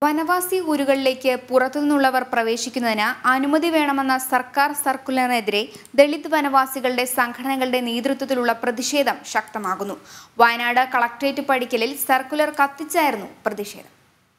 വനവാസി ഊരുകളിലേക്ക് പുറത്തുനിന്നുള്ളവർ പ്രവേശിക്കുന്നതിന് അനുമതി വേണമെന്ന സർക്കാർ സർക്കുലറിനെതിരെ ദളിത് വനവാസികളുടെ സംഘടനകളുടെ നേതൃത്വത്തിലുള്ള പ്രതിഷേധം ശക്തമാകുന്നു വയനാട് കളക്ട്രേറ്റ് പടിക്കലിൽ സർക്കുലർ കത്തിച്ചായിരുന്നു പ്രതിഷേധം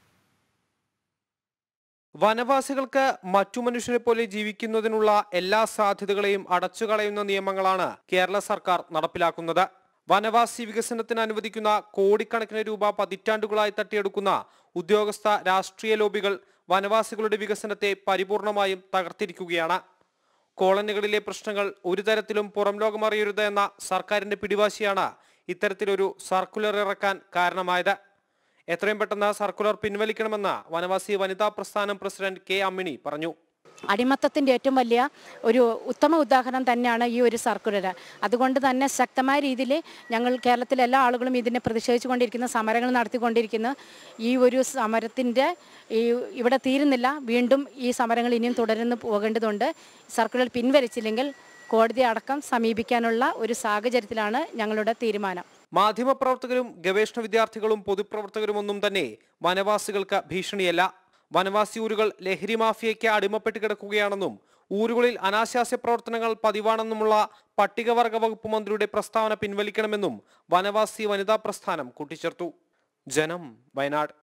വനവാസികൾക്ക് മറ്റു മനുഷ്യരെ പോലെ ജീവിക്കുന്നതിനുള്ള എല്ലാ സാധ്യതകളെയും അടച്ചുകളയുന്ന നിയമങ്ങളാണ് കേരള സർക്കാർ നടപ്പിലാക്കുന്നത് വനവാസി വികസനത്തിന് അനുവദിക്കുന്ന കോടിക്കണക്കിന് രൂപ പതിറ്റാണ്ടുകളായി തട്ടിയെടുക്കുന്ന ഉദ്യോഗസ്ഥ രാഷ്ട്രീയ ലോബികൾ വനവാസികളുടെ വികസനത്തെ പരിപൂർണമായും തകർത്തിരിക്കുകയാണ് കോളനികളിലെ പ്രശ്നങ്ങൾ ഒരു തരത്തിലും പുറം ലോകമറിയരുത് എന്ന സർക്കാരിന്റെ പിടിവാശിയാണ് ഇത്തരത്തിലൊരു സർക്കുലർ ഇറക്കാൻ കാരണമായത് എത്രയും പെട്ടെന്ന് സർക്കുലർ പിൻവലിക്കണമെന്ന് വനവാസി വനിതാ പ്രസ്ഥാനം പ്രസിഡന്റ് കെ അമ്മിണി പറഞ്ഞു അടിമത്തത്തിൻ്റെ ഏറ്റവും വലിയ ഒരു ഉത്തമ ഉദാഹരണം തന്നെയാണ് ഈ ഒരു സർക്കുലർ അതുകൊണ്ട് തന്നെ ശക്തമായ രീതിയിൽ ഞങ്ങൾ കേരളത്തിലെ എല്ലാ ആളുകളും ഇതിനെ പ്രതിഷേധിച്ചു കൊണ്ടിരിക്കുന്ന സമരങ്ങൾ നടത്തിക്കൊണ്ടിരിക്കുന്ന ഈ ഒരു സമരത്തിൻ്റെ ഈ ഇവിടെ തീരുന്നില്ല വീണ്ടും ഈ സമരങ്ങൾ ഇനിയും തുടർന്ന് പോകേണ്ടതുണ്ട് സർക്കുലർ പിൻവലിച്ചില്ലെങ്കിൽ കോടതി അടക്കം സമീപിക്കാനുള്ള ഒരു സാഹചര്യത്തിലാണ് ഞങ്ങളുടെ തീരുമാനം മാധ്യമപ്രവർത്തകരും ഗവേഷണ വിദ്യാർത്ഥികളും പൊതുപ്രവർത്തകരും ഒന്നും തന്നെ വനവാസികൾക്ക് ഭീഷണിയല്ല വനവാസി ഊരുകൾ ലഹരി മാഫിയയ്ക്ക് അടിമപ്പെട്ട് കിടക്കുകയാണെന്നും ഊരുകളിൽ അനാശാസ്യ പ്രവർത്തനങ്ങൾ പതിവാണെന്നുമുള്ള പട്ടികവർഗ വകുപ്പ് മന്ത്രിയുടെ പ്രസ്താവന പിൻവലിക്കണമെന്നും വനവാസി വനിതാ പ്രസ്ഥാനം കൂട്ടിച്ചേർത്തു ജനം വയനാട്